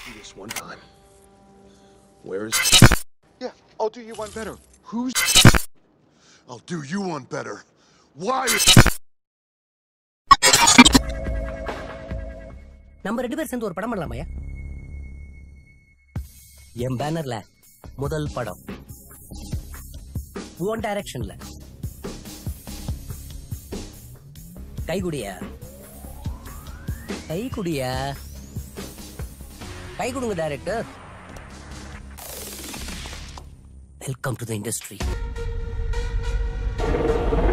Do this one time. Where is? Yeah, I'll do you one better. Who's? I'll do you one better. Why? நம்ம ரெண்டு பேரும் சேர்ந்து ஒரு படம் பண்ணலாமையா என் பேனர்ல முதல் படம் உன் டைரக்ஷன்ல கைகுடியா கைகுடியா கை கொடுங்க director welcome to the industry